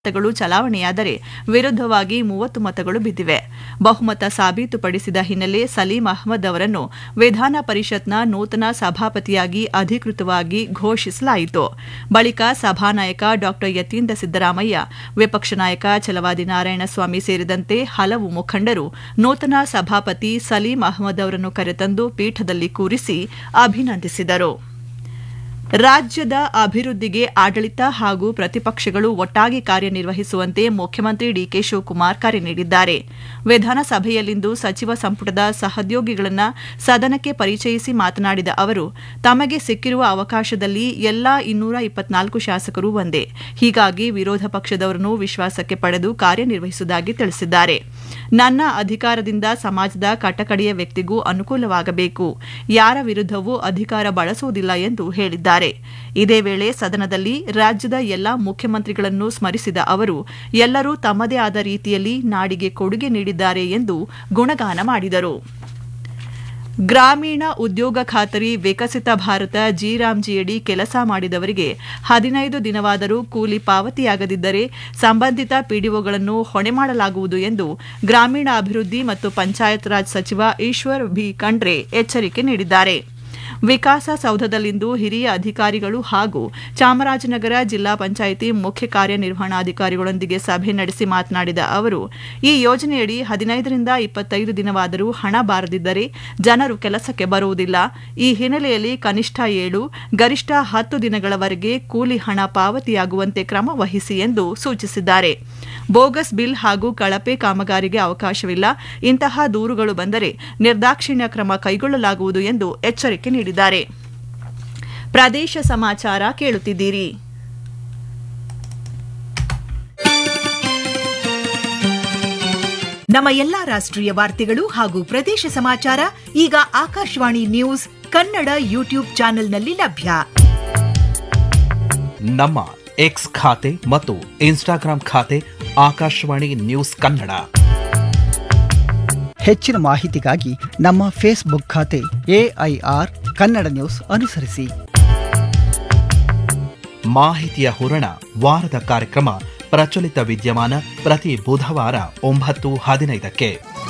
ಮತಗಳು ಚಲಾವಣೆಯಾದರೆ ವಿರುದ್ಧವಾಗಿ ಮೂವತ್ತು ಮತಗಳು ಬಿದ್ದಿವೆ ಬಹುಮತ ಸಾಬೀತುಪಡಿಸಿದ ಹಿನ್ನೆಲೆ ಸಲೀಂ ಅಹ್ಮದ್ ಅವರನ್ನು ವಿಧಾನ ಪರಿಷತ್ನ ನೂತನ ಸಭಾಪತಿಯಾಗಿ ಅಧಿಕೃತವಾಗಿ ಘೋಷಿಸಲಾಯಿತು ಬಳಿಕ ಸಭಾನಾಯಕ ಡಾ ಯತೀಂದ್ರ ಸಿದ್ದರಾಮಯ್ಯ ವಿಪಕ್ಷ ನಾಯಕ ಛಲವಾದಿ ನಾರಾಯಣಸ್ವಾಮಿ ಸೇರಿದಂತೆ ಹಲವು ಮುಖಂಡರು ನೂತನ ಸಭಾಪತಿ ಸಲೀಂ ಅಹ್ಮದ್ ಅವರನ್ನು ಕರೆತಂದು ಪೀಠದಲ್ಲಿ ಕೂರಿಸಿ ಅಭಿನಂದಿಸಿದರು ರಾಜ್ಯದ ಅಭಿವೃದ್ಧಿಗೆ ಆಡಳಿತ ಹಾಗೂ ಪ್ರತಿಪಕ್ಷಗಳು ಒಟ್ಟಾಗಿ ಕಾರ್ಯನಿರ್ವಹಿಸುವಂತೆ ಮುಖ್ಯಮಂತ್ರಿ ಡಿಕೆ ಶಿವಕುಮಾರ್ ಕರೆ ನೀಡಿದ್ದಾರೆ ವಿಧಾನಸಭೆಯಲ್ಲಿಂದು ಸಚಿವ ಸಂಪುಟದ ಸಹೋದ್ಯೋಗಿಗಳನ್ನು ಸದನಕ್ಕೆ ಪರಿಚಯಿಸಿ ಮಾತನಾಡಿದ ಅವರು ತಮಗೆ ಸಿಕ್ಕಿರುವ ಅವಕಾಶದಲ್ಲಿ ಎಲ್ಲಾ ಇನ್ನೂರ ಇಪ್ಪತ್ನಾಲ್ಕು ಶಾಸಕರು ಒಂದೇ ಹೀಗಾಗಿ ವಿರೋಧ ಪಕ್ಷದವರನ್ನು ವಿಶ್ವಾಸಕ್ಕೆ ಪಡೆದು ಕಾರ್ಯನಿರ್ವಹಿಸುವುದಾಗಿ ತಿಳಿಸಿದ್ದಾರೆ ನನ್ನ ಅಧಿಕಾರದಿಂದ ಸಮಾಜದ ಕಟ್ಟಕಡೆಯ ವ್ಯಕ್ತಿಗೂ ಅನುಕೂಲವಾಗಬೇಕು ಯಾರ ವಿರುದ್ಧವೂ ಅಧಿಕಾರ ಬಳಸುವುದಿಲ್ಲ ಎಂದು ಹೇಳಿದ್ದಾರೆ ಇದೇ ವೇಳೆ ಸದನದಲ್ಲಿ ರಾಜ್ಯದ ಎಲ್ಲಾ ಮುಖ್ಯಮಂತ್ರಿಗಳನ್ನು ಸ್ಮರಿಸಿದ ಅವರು ಎಲ್ಲರೂ ತಮ್ಮದೇ ಆದ ರೀತಿಯಲ್ಲಿ ನಾಡಿಗೆ ಕೊಡುಗೆ ನೀಡಿದ್ದಾರೆ ಎಂದು ಗುಣಗಾನ ಮಾಡಿದರು ಗ್ರಾಮೀಣ ಉದ್ಯೋಗ ಖಾತರಿ ವಿಕಸಿತ ಭಾರತ ಜಿರಾಮ್ಜಿಯಡಿ ಕೆಲಸ ಮಾಡಿದವರಿಗೆ ಹದಿನೈದು ದಿನವಾದರೂ ಕೂಲಿ ಪಾವತಿಯಾಗದಿದ್ದರೆ ಸಂಬಂಧಿತ ಪಿಡಿಒಗಳನ್ನು ಹೊಣೆ ಮಾಡಲಾಗುವುದು ಎಂದು ಗ್ರಾಮೀಣಾಭಿವೃದ್ಧಿ ಮತ್ತು ಪಂಚಾಯತ್ ರಾಜ್ ಸಚಿವ ಈಶ್ವರ್ ಬಿ ಖಂಡ್ರೆ ಎಚ್ಚರಿಕೆ ನೀಡಿದ್ದಾರೆ ವಿಕಾಸಸೌಧದಲ್ಲಿಂದು ಹಿರಿಯ ಅಧಿಕಾರಿಗಳು ಹಾಗೂ ಚಾಮರಾಜನಗರ ಜಿಲ್ಲಾ ಪಂಚಾಯಿತಿ ಮುಖ್ಯ ಕಾರ್ಯನಿರ್ವಹಣಾಧಿಕಾರಿಗಳೊಂದಿಗೆ ಸಭೆ ನಡೆಸಿ ಮಾತನಾಡಿದ ಅವರು ಈ ಯೋಜನೆಯಡಿ ಹದಿನೈದರಿಂದ ಇಪ್ಪತ್ತೈದು ದಿನವಾದರೂ ಹಣ ಬಾರದಿದ್ದರೆ ಜನರು ಕೆಲಸಕ್ಕೆ ಬರುವುದಿಲ್ಲ ಈ ಹಿನ್ನೆಲೆಯಲ್ಲಿ ಕನಿಷ್ಠ ಏಳು ಗರಿಷ್ಠ ಹತ್ತು ದಿನಗಳವರೆಗೆ ಕೂಲಿ ಹಣ ಪಾವತಿಯಾಗುವಂತೆ ಕ್ರಮ ವಹಿಸಿ ಎಂದು ಸೂಚಿಸಿದ್ದಾರೆ ಬೋಗಸ್ ಬಿಲ್ ಹಾಗೂ ಕಳಪೆ ಕಾಮಗಾರಿಗೆ ಅವಕಾಶವಿಲ್ಲ ಇಂತಹ ದೂರುಗಳು ಬಂದರೆ ನಿರ್ದಾಕ್ಷಿಣ್ಯ ಕ್ರಮ ಕೈಗೊಳ್ಳಲಾಗುವುದು ಎಂದು ಎಚ್ಚರಿಕೆ ನೀಡಿದ್ದಾರೆ ಪ್ರದೇಶ ಸಮಾಚಾರ ಕೇಳುತ್ತಿದ್ದೀರಿ ನಮ್ಮ ಎಲ್ಲಾ ರಾಷ್ಟ್ರೀಯ ವಾರ್ತೆಗಳು ಹಾಗೂ ಪ್ರದೇಶ ಸಮಾಚಾರ ಈಗ ಆಕಾಶವಾಣಿ ನ್ಯೂಸ್ ಕನ್ನಡ ಯೂಟ್ಯೂಬ್ ಚಾನೆಲ್ನಲ್ಲಿ ಲಭ್ಯ ನಮ್ಮ ಎಕ್ಸ್ ಖಾತೆ ಮತ್ತು ಇನ್ಸ್ಟಾಗ್ರಾಂ ಖಾತೆ ಆಕಾಶವಾಣಿ ನ್ಯೂಸ್ ಕನ್ನಡ ಹೆಚ್ಚಿನ ಮಾಹಿತಿಗಾಗಿ ನಮ್ಮ ಫೇಸ್ಬುಕ್ ಖಾತೆ ಎಐಆರ್ ಕನ್ನಡ ನ್ಯೂಸ್ ಅನುಸರಿಸಿ ಮಾಹಿತಿಯ ಹೂರಣ ವಾರದ ಕಾರ್ಯಕ್ರಮ ಪ್ರಚಲಿತ ವಿದ್ಯಮಾನ ಪ್ರತಿ ಬುಧವಾರ ಒಂಬತ್ತು ಹದಿನೈದಕ್ಕೆ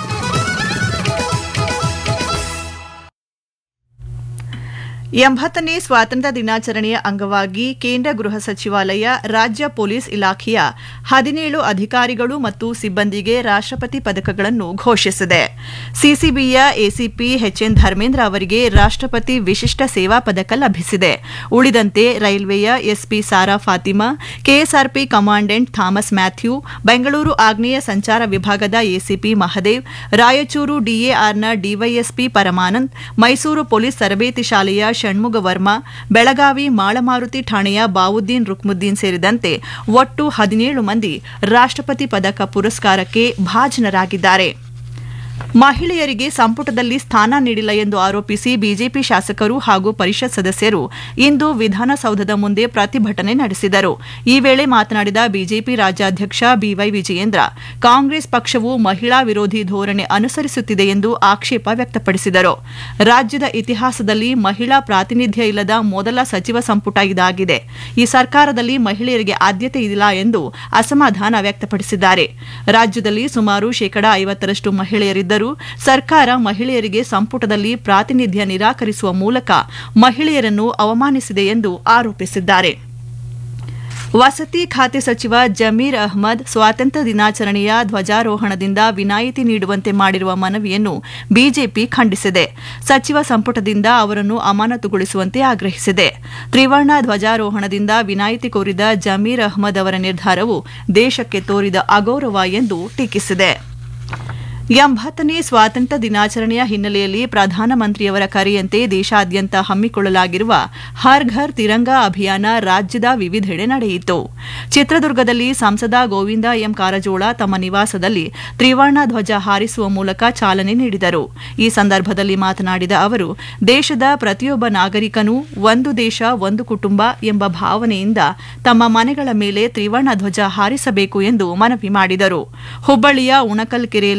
ಎಂಬತ್ತನೇ ಸ್ವಾತಂತ್ರ್ಯ ದಿನಾಚರಣೆಯ ಅಂಗವಾಗಿ ಕೇಂದ್ರ ಗೃಹ ಸಚಿವಾಲಯ ರಾಜ್ಯ ಪೊಲೀಸ್ ಇಲಾಖೆಯ ಹದಿನೇಳು ಅಧಿಕಾರಿಗಳು ಮತ್ತು ಸಿಬ್ಬಂದಿಗೆ ರಾಷ್ಟ್ರಪತಿ ಪದಕಗಳನ್ನು ಘೋಷಿಸಿದೆ ಸಿಸಿಬಿಯ ಎಸಿಪಿ ಎಚ್ಎನ್ ಧರ್ಮೇಂದ್ರ ಅವರಿಗೆ ರಾಷ್ಟ್ರಪತಿ ವಿಶಿಷ್ಟ ಸೇವಾ ಪದಕ ಲಭಿಸಿದೆ ಉಳಿದಂತೆ ರೈಲ್ವೆಯ SP Sara Fatima KSRP commandant Thomas Mathew Bengaluru ಆಗ್ನೇಯ ಸಂಚಾರ ವಿಭಾಗದ ಎಸಿಪಿ ಮಹದೇವ್ ರಾಯಚೂರು ಡಿಎಆರ್ನ ಡಿವೈಎಸ್ಪಿ ಪರಮಾನಂದ್ ಮೈಸೂರು ಪೊಲೀಸ್ ತರಬೇತಿ ಶಾಲೆಯ ಷಣ್ಮುಗ ವರ್ಮಾ ಬೆಳಗಾವಿ ಮಾಳಮಾರುತಿ ಠಾಣೆಯ ಬಾವುದ್ದೀನ್ ರುಕ್ಮುದ್ದೀನ್ ಸೇರಿದಂತೆ ಒಟ್ಟು ಹದಿನೇಳು ಮಂದಿ ರಾಷ್ಟ್ರಪತಿ ಪದಕ ಪುರಸ್ಕಾರಕ್ಕೆ ಭಾಜನರಾಗಿದ್ದಾರೆ ಮಹಿಳೆಯರಿಗೆ ಸಂಪುಟದಲ್ಲಿ ಸ್ಥಾನ ನೀಡಿಲ್ಲ ಎಂದು ಆರೋಪಿಸಿ ಬಿಜೆಪಿ ಶಾಸಕರು ಹಾಗೂ ಪರಿಷತ್ ಸದಸ್ಯರು ಇಂದು ವಿಧಾನಸೌಧದ ಮುಂದೆ ಪ್ರತಿಭಟನೆ ನಡೆಸಿದರು ಈ ವೇಳೆ ಮಾತನಾಡಿದ ಬಿಜೆಪಿ ರಾಜ್ಯಾಧ್ಯಕ್ಷ ಬಿವೈ ವಿಜಯೇಂದ್ರ ಕಾಂಗ್ರೆಸ್ ಪಕ್ಷವು ಮಹಿಳಾ ವಿರೋಧಿ ಧೋರಣೆ ಅನುಸರಿಸುತ್ತಿದೆ ಎಂದು ಆಕ್ಷೇಪ ವ್ಯಕ್ತಪಡಿಸಿದರು ರಾಜ್ಯದ ಇತಿಹಾಸದಲ್ಲಿ ಮಹಿಳಾ ಪ್ರಾತಿನಿಧ್ಯ ಇಲ್ಲದ ಮೊದಲ ಸಚಿವ ಸಂಪುಟ ಇದಾಗಿದೆ ಈ ಸರ್ಕಾರದಲ್ಲಿ ಮಹಿಳೆಯರಿಗೆ ಆದ್ಯತೆ ಇಲ್ಲ ಎಂದು ಅಸಮಾಧಾನ ವ್ಯಕ್ತಪಡಿಸಿದ್ದಾರೆ ರಾಜ್ಯದಲ್ಲಿ ಸುಮಾರು ಶೇಕಡಾ ಐವತ್ತರಷ್ಟು ಮಹಿಳೆಯರಿದ್ದರು ಸರ್ಕಾರ ಮಹಿಳೆಯರಿಗೆ ಸಂಪುಟದಲ್ಲಿ ಪ್ರಾತಿನಿಧ್ಯ ನಿರಾಕರಿಸುವ ಮೂಲಕ ಮಹಿಳೆಯರನ್ನು ಅವಮಾನಿಸಿದೆ ಎಂದು ಆರೋಪಿಸಿದ್ದಾರೆ ವಸತಿ ಖಾತೆ ಸಚಿವ ಜಮೀರ್ ಅಹ್ಮದ್ ಸ್ವಾತಂತ್ರ್ಯ ದಿನಾಚರಣೆಯ ಧ್ವಜಾರೋಹಣದಿಂದ ವಿನಾಯಿತಿ ನೀಡುವಂತೆ ಮಾಡಿರುವ ಮನವಿಯನ್ನು ಬಿಜೆಪಿ ಖಂಡಿಸಿದೆ ಸಚಿವ ಸಂಪುಟದಿಂದ ಅವರನ್ನು ಅಮಾನತುಗೊಳಿಸುವಂತೆ ಆಗ್ರಹಿಸಿದೆ ತ್ರಿವರ್ಣ ಧ್ವಜಾರೋಹಣದಿಂದ ವಿನಾಯಿತಿ ಕೋರಿದ ಜಮೀರ್ ಅಹ್ಮದ್ ಅವರ ನಿರ್ಧಾರವು ದೇಶಕ್ಕೆ ತೋರಿದ ಅಗೌರವ ಎಂದು ಟೀಕಿಸಿದೆ ಎಂಬತ್ತನೇ ಸ್ವಾತಂತ್ರ್ಯ ದಿನಾಚರಣೆಯ ಹಿನ್ನೆಲೆಯಲ್ಲಿ ಪ್ರಧಾನಮಂತ್ರಿಯವರ ಕರೆಯಂತೆ ದೇಶಾದ್ಯಂತ ಹಮ್ಮಿಕೊಳ್ಳಲಾಗಿರುವ ಹರ್ ಘರ್ ತಿರಂಗಾ ಅಭಿಯಾನ ರಾಜ್ಯದ ವಿವಿಧೆಡೆ ನಡೆಯಿತು ಚಿತ್ರದುರ್ಗದಲ್ಲಿ ಸಂಸದ ಗೋವಿಂದ ಎಂ ಕಾರಜೋಳ ತಮ್ಮ ನಿವಾಸದಲ್ಲಿ ತ್ರಿವರ್ಣ ಧ್ವಜ ಹಾರಿಸುವ ಮೂಲಕ ಚಾಲನೆ ನೀಡಿದರು ಈ ಸಂದರ್ಭದಲ್ಲಿ ಮಾತನಾಡಿದ ಅವರು ದೇಶದ ಪ್ರತಿಯೊಬ್ಬ ನಾಗರಿಕನೂ ಒಂದು ದೇಶ ಒಂದು ಕುಟುಂಬ ಎಂಬ ಭಾವನೆಯಿಂದ ತಮ್ಮ ಮನೆಗಳ ಮೇಲೆ ತ್ರಿವರ್ಣ ಧ್ವಜ ಹಾರಿಸಬೇಕು ಎಂದು ಮನವಿ ಮಾಡಿದರು ಹುಬ್ಬಳ್ಳಿಯ ಉಣಕಲ್ ಕೆರೆಯಲ್ಲಿ ಜಿಲ್ಲಾ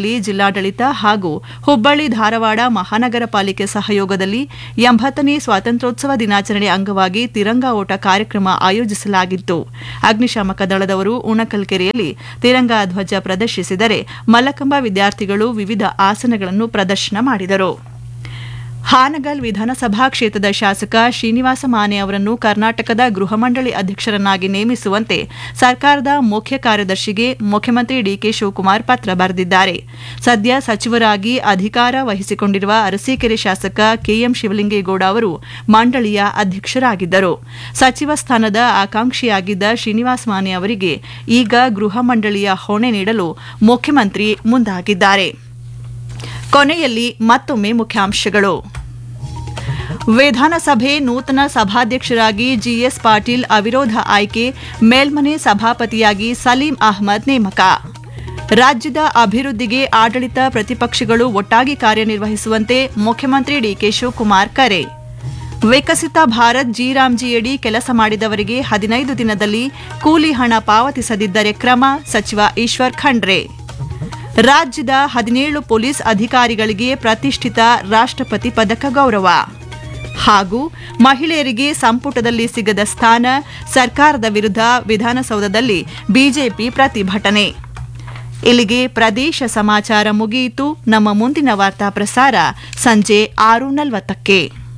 ಜಿಲ್ಲಾಡಳಿತ ಹಾಗೂ ಹುಬ್ಬಳ್ಳಿ ಧಾರವಾಡ ಮಹಾನಗರ ಪಾಲಿಕೆ ಸಹಯೋಗದಲ್ಲಿ ಎಂಬತ್ತನೇ ಸ್ವಾತಂತ್ರ್ಯೋತ್ಸವ ದಿನಾಚರಣೆ ಅಂಗವಾಗಿ ತಿರಂಗ ಓಟ ಕಾರ್ಯಕ್ರಮ ಆಯೋಜಿಸಲಾಗಿತ್ತು ಅಗ್ನಿಶಾಮಕ ದಳದವರು ಉಣಕಲ್ಕೆರೆಯಲ್ಲಿ ತಿರಂಗ ಧ್ವಜ ಪ್ರದರ್ಶಿಸಿದರೆ ಮಲ್ಲಕಂಬ ವಿದ್ಯಾರ್ಥಿಗಳು ವಿವಿಧ ಆಸನಗಳನ್ನು ಪ್ರದರ್ಶನ ಮಾಡಿದರು ಹಾನಗಲ್ ವಿಧಾನಸಭಾ ಕ್ಷೇತ್ರದ ಶಾಸಕ ಶ್ರೀನಿವಾಸ ಮಾನೆ ಅವರನ್ನು ಕರ್ನಾಟಕದ ಗೃಹ ಮಂಡಳಿ ಅಧ್ಯಕ್ಷರನ್ನಾಗಿ ನೇಮಿಸುವಂತೆ ಸರ್ಕಾರದ ಮುಖ್ಯ ಕಾರ್ಯದರ್ಶಿಗೆ ಮುಖ್ಯಮಂತ್ರಿ ಡಿಕೆ ಶಿವಕುಮಾರ್ ಪತ್ರ ಬರೆದಿದ್ದಾರೆ ಸದ್ಯ ಸಚಿವರಾಗಿ ಅಧಿಕಾರ ವಹಿಸಿಕೊಂಡಿರುವ ಅರಸೀಕೆರೆ ಶಾಸಕ ಕೆಎಂ ಶಿವಲಿಂಗೇಗೌಡ ಅವರು ಮಂಡಳಿಯ ಅಧ್ಯಕ್ಷರಾಗಿದ್ದರು ಸಚಿವ ಸ್ಥಾನದ ಆಕಾಂಕ್ಷಿಯಾಗಿದ್ದ ಶ್ರೀನಿವಾಸ ಮಾನೆ ಅವರಿಗೆ ಈಗ ಗೃಹ ಮಂಡಳಿಯ ಹೊಣೆ ನೀಡಲು ಮುಖ್ಯಮಂತ್ರಿ ಮುಂದಾಗಿದ್ದಾರೆ ಕೊನೆಯಲ್ಲಿ ಮತ್ತೊಮ್ಮೆ ಮುಖ್ಯಾಂಶಗಳು ವಿಧಾನಸಭೆ ನೂತನ ಸಭಾಧ್ಯಕ್ಷರಾಗಿ ಜಿಎಸ್ ಪಾಟೀಲ್ ಅವಿರೋಧ ಆಯ್ಕೆ ಮೇಲ್ಮನೆ ಸಭಾಪತಿಯಾಗಿ ಸಲೀಂ ಅಹ್ಮದ್ ನೇಮಕ ರಾಜ್ಯದ ಅಭಿವೃದ್ಧಿಗೆ ಆಡಳಿತ ಪ್ರತಿಪಕ್ಷಗಳು ಒಟ್ಟಾಗಿ ಕಾರ್ಯನಿರ್ವಹಿಸುವಂತೆ ಮುಖ್ಯಮಂತ್ರಿ ಡಿಕೆ ಶಿವಕುಮಾರ್ ಕರೆ ವಿಕಸಿತ ಭಾರತ್ ಜಿರಾಮ್ಜಿಯಡಿ ಕೆಲಸ ಮಾಡಿದವರಿಗೆ ಹದಿನೈದು ದಿನದಲ್ಲಿ ಕೂಲಿ ಹಣ ಪಾವತಿಸದಿದ್ದರೆ ಕ್ರಮ ಸಚಿವ ಈಶ್ವರ್ ಖಂಡ್ರೆ ರಾಜ್ಯದ ಹದಿನೇಳು ಪೊಲೀಸ್ ಅಧಿಕಾರಿಗಳಿಗೆ ಪ್ರತಿಷ್ಠಿತ ರಾಷ್ಟ್ರಪತಿ ಪದಕ ಗೌರವ ಹಾಗೂ ಮಹಿಳೆಯರಿಗೆ ಸಂಪುಟದಲ್ಲಿ ಸಿಗದ ಸ್ಥಾನ ಸರ್ಕಾರದ ವಿರುದ್ಧ ವಿಧಾನಸೌಧದಲ್ಲಿ ಬಿಜೆಪಿ ಪ್ರತಿಭಟನೆ ಇಲ್ಲಿಗೆ ಪ್ರದೇಶ ಸಮಾಚಾರ ಮುಗಿಯಿತು ನಮ್ಮ ಮುಂದಿನ ವಾರ್ತಾ ಪ್ರಸಾರ ಸಂಜೆ ಆರು ನಲವತ್ತಕ್ಕೆ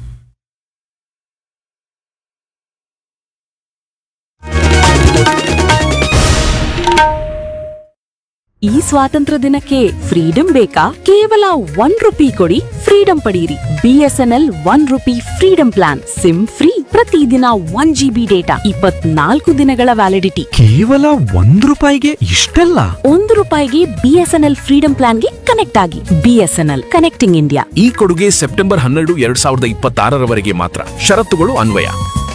ಈ ಸ್ವಾತಂತ್ರ್ಯ ದಿನಕ್ಕೆ ಫ್ರೀಡಂ ಬೇಕಾ ಕೇವಲ ಒನ್ ರುಪಿ ಕೊಡಿ ಫ್ರೀಡಂ ಪಡೆಯಿರಿ BSNL one rupee freedom plan SIM free ಪ್ರತಿದಿನ ಒನ್ ಜಿಬಿ ಡೇಟಾ ಇಪ್ಪತ್ನಾಲ್ಕು ದಿನಗಳ ವ್ಯಾಲಿಡಿಟಿ ಕೇವಲ ಒಂದ್ ರೂಪಾಯಿಗೆ ಇಷ್ಟೆಲ್ಲ ಒಂದು ರೂಪಾಯಿಗೆ ಬಿಎಸ್ಎನ್ಎಲ್ ಫ್ರೀಡಂ ಪ್ಲಾನ್ಗೆ ಕನೆಕ್ಟ್ ಆಗಿ ಬಿಎಸ್ಎನ್ಎಲ್ ಕನೆಕ್ಟಿಂಗ್ ಇಂಡಿಯಾ ಈ ಕೊಡುಗೆ ಸೆಪ್ಟೆಂಬರ್ ಹನ್ನೆರಡು ಎರಡ್ ಸಾವಿರದ ಇಪ್ಪತ್ತಾರರವರೆಗೆ ಮಾತ್ರ ಷರತ್ತುಗಳು ಅನ್ವಯ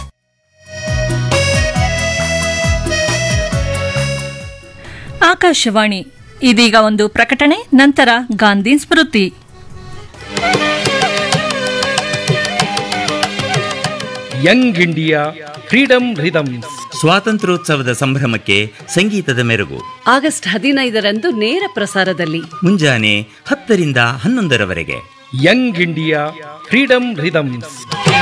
ಆಕಾಶವಾಣಿ ಇದೀಗ ಒಂದು ಪ್ರಕಟಣೆ ನಂತರ Gandhi Smriti young India freedom rhythms ಸ್ವಾತಂತ್ರ್ಯೋತ್ಸವದ ಸಂಭ್ರಮಕ್ಕೆ ಸಂಗೀತದ ಮೆರುಗು ಆಗಸ್ಟ್ ಹದಿನೈದರಂದು ನೇರ ಪ್ರಸಾರದಲ್ಲಿ ಮುಂಜಾನೆ ಹತ್ತರಿಂದ ಹನ್ನೊಂದರವರೆಗೆ ಯಂಗ್ ಇಂಡಿಯಾ ಫ್ರೀಡಮ್ ರಿದಮ್ಸ್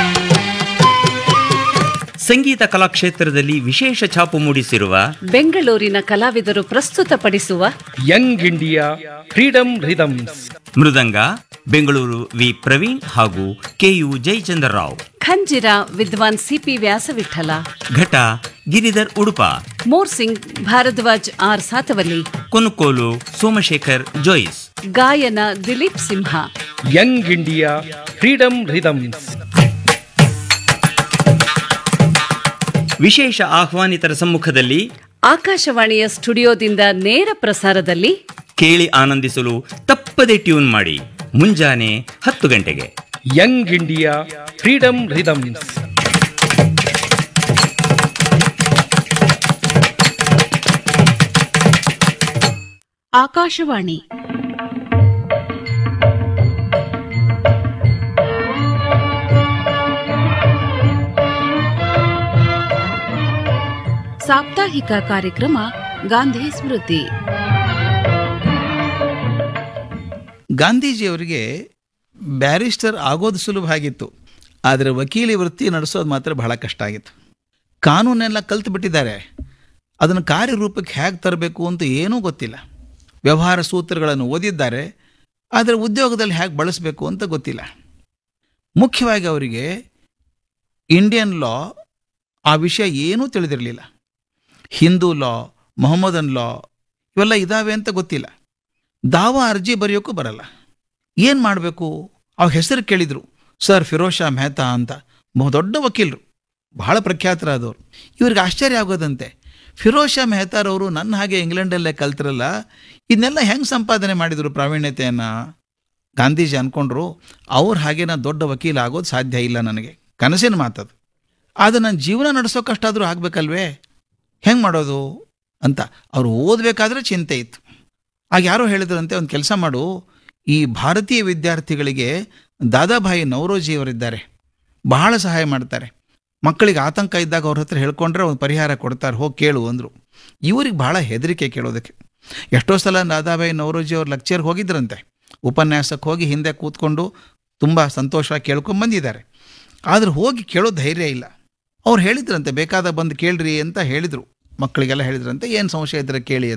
ಸಂಗೀತ ಕಲಾಕ್ಷೇತ್ರದಲ್ಲಿ ವಿಶೇಷ ಛಾಪು ಮೂಡಿಸಿರುವ ಬೆಂಗಳೂರಿನ ಕಲಾವಿದರು ಪ್ರಸ್ತುತಪಡಿಸುವ ಯಂಗ್ ಇಂಡಿಯಾ ಫ್ರೀಡಮ್ ರಿದಮ್ಸ್ ಮೃದಂಗ ಬೆಂಗಳೂರು ವಿ ಪ್ರವೀಣ್ ಹಾಗೂ ಕೆಯು ಜಯಚಂದ್ರ ರಾವ್ ಖಂಜಿರ ವಿದ್ವಾನ್ ಸಿಪಿ ವ್ಯಾಸವಿಠಲ ಘಟ ಗಿರಿಧರ್ ಉಡುಪ ಮೋರ್ಸಿಂಗ್ ಭಾರದ್ವಾಜ್ ಆರ್ ಸಾತವಲ್ಲಿ ಕೊನುಕೋಲು ಸೋಮಶೇಖರ್ ಜೋಯಿಸ್ ಗಾಯನ Dileep Simha young India freedom rhythms ವಿಶೇಷ ಆಹ್ವಾನಿತರ ಸಮ್ಮುಖದಲ್ಲಿ ಆಕಾಶವಾಣಿಯ ಸ್ಟುಡಿಯೋದಿಂದ ನೇರ ಪ್ರಸಾರದಲ್ಲಿ ಕೇಳಿ ಆನಂದಿಸಲು ತಪ್ಪದೆ ಟ್ಯೂನ್ ಮಾಡಿ ಮುಂಜಾನೆ ಹತ್ತು ಗಂಟೆಗೆ young India freedom rhythms Akashvani ಸಾಪ್ತಾಹಿಕ ಕಾರ್ಯಕ್ರಮ ಗಾಂಧಿ ಸ್ಮೃತಿ ಗಾಂಧೀಜಿಯವರಿಗೆ ಬ್ಯಾರಿಸ್ಟರ್ ಆಗೋದು ಸುಲಭ ಆಗಿತ್ತು ಆದರೆ ವಕೀಲಿ ವೃತ್ತಿ ನಡೆಸೋದು ಮಾತ್ರ ಬಹಳ ಕಷ್ಟ ಆಗಿತ್ತು ಕಾನೂನೆಲ್ಲ ಕಲ್ತು ಬಿಟ್ಟಿದ್ದಾರೆ ಅದನ್ನು ಕಾರ್ಯರೂಪಕ್ಕೆ ಹೇಗೆ ತರಬೇಕು ಅಂತ ಏನೂ ಗೊತ್ತಿಲ್ಲ ವ್ಯವಹಾರ ಸೂತ್ರಗಳನ್ನು ಓದಿದ್ದಾರೆ ಆದರೆ ಉದ್ಯೋಗದಲ್ಲಿ ಹೇಗೆ ಬಳಸಬೇಕು ಅಂತ ಗೊತ್ತಿಲ್ಲ ಮುಖ್ಯವಾಗಿ ಅವರಿಗೆ ಇಂಡಿಯನ್ ಲಾ ಆ ವಿಷಯ ಏನೂ ತಿಳಿದಿರಲಿಲ್ಲ ಹಿಂದೂ ಲಾ ಮೊಹಮ್ಮದನ್ ಲಾ ಇವೆಲ್ಲ ಇದಾವೆ ಅಂತ ಗೊತ್ತಿಲ್ಲ ದಾವಾ ಅರ್ಜಿ ಬರೆಯೋಕ್ಕೂ ಬರಲ್ಲ ಏನು ಮಾಡಬೇಕು ಅವ್ರ ಹೆಸರು ಕೇಳಿದರು ಸರ್ ಫಿರೋಜ್ ಶಾ ಮೆಹ್ತಾ ಅಂತ ಬಹು ದೊಡ್ಡ ವಕೀಲರು ಬಹಳ ಪ್ರಖ್ಯಾತರಾದವರು ಇವ್ರಿಗೆ ಆಶ್ಚರ್ಯ ಆಗೋದಂತೆ ಫಿರೋಜ್ ಶಾ ಮೆಹ್ತಾರವರು ನನ್ನ ಹಾಗೆ ಇಂಗ್ಲೆಂಡಲ್ಲೇ ಕಲ್ತಿರಲ್ಲ ಇದನ್ನೆಲ್ಲ ಹೆಂಗೆ ಸಂಪಾದನೆ ಮಾಡಿದರು ಪ್ರಾವೀಣ್ಯತೆಯನ್ನು ಗಾಂಧೀಜಿ ಅಂದ್ಕೊಂಡ್ರು ಅವ್ರ ಹಾಗೆ ನಾನು ದೊಡ್ಡ ವಕೀಲ ಆಗೋದು ಸಾಧ್ಯ ಇಲ್ಲ ನನಗೆ ಕನಸಿನ ಮಾತದು ಆದರೆ ನನ್ನ ಜೀವನ ನಡೆಸೋಕಷ್ಟಾದರೂ ಆಗಬೇಕಲ್ವೇ ಹೆಂಗೆ ಮಾಡೋದು ಅಂತ ಅವ್ರು ಓದಬೇಕಾದ್ರೆ ಚಿಂತೆ ಇತ್ತು ಆಗ ಯಾರೋ ಹೇಳಿದ್ರಂತೆ ಒಂದು ಕೆಲಸ ಮಾಡು ಈ ಭಾರತೀಯ ವಿದ್ಯಾರ್ಥಿಗಳಿಗೆ ದಾದಾಭಾಯಿ ನವರೋಜಿಯವರಿದ್ದಾರೆ ಬಹಳ ಸಹಾಯ ಮಾಡ್ತಾರೆ ಮಕ್ಕಳಿಗೆ ಆತಂಕ ಇದ್ದಾಗ ಅವ್ರ ಹತ್ರ ಹೇಳ್ಕೊಂಡ್ರೆ ಒಂದು ಪರಿಹಾರ ಕೊಡ್ತಾರೆ ಹೋಗಿ ಕೇಳು ಅಂದರು ಇವ್ರಿಗೆ ಬಹಳ ಹೆದರಿಕೆ ಕೇಳೋದಕ್ಕೆ ಎಷ್ಟೋ ಸಲ ದಾದಾಬಾಯಿ ನವರೋಜಿ ಅವ್ರ ಲೆಕ್ಚರ್ಗೆ ಹೋಗಿದ್ರಂತೆ ಉಪನ್ಯಾಸಕ್ಕೆ ಹೋಗಿ ಹಿಂದೆ ಕೂತ್ಕೊಂಡು ತುಂಬ ಸಂತೋಷ ಕೇಳ್ಕೊಂಡು ಬಂದಿದ್ದಾರೆ ಆದ್ರೆ ಹೋಗಿ ಕೇಳೋ ಧೈರ್ಯ ಇಲ್ಲ ಅವ್ರು ಹೇಳಿದ್ರಂತೆ ಬೇಕಾದ ಬಂದು ಕೇಳ್ರಿ ಅಂತ ಹೇಳಿದರು ಮಕ್ಕಳಿಗೆಲ್ಲ ಹೇಳಿದ್ರಂತೆ ಏನು ಸಂಶಯ ಇದ್ರೆ ಕೇಳಿ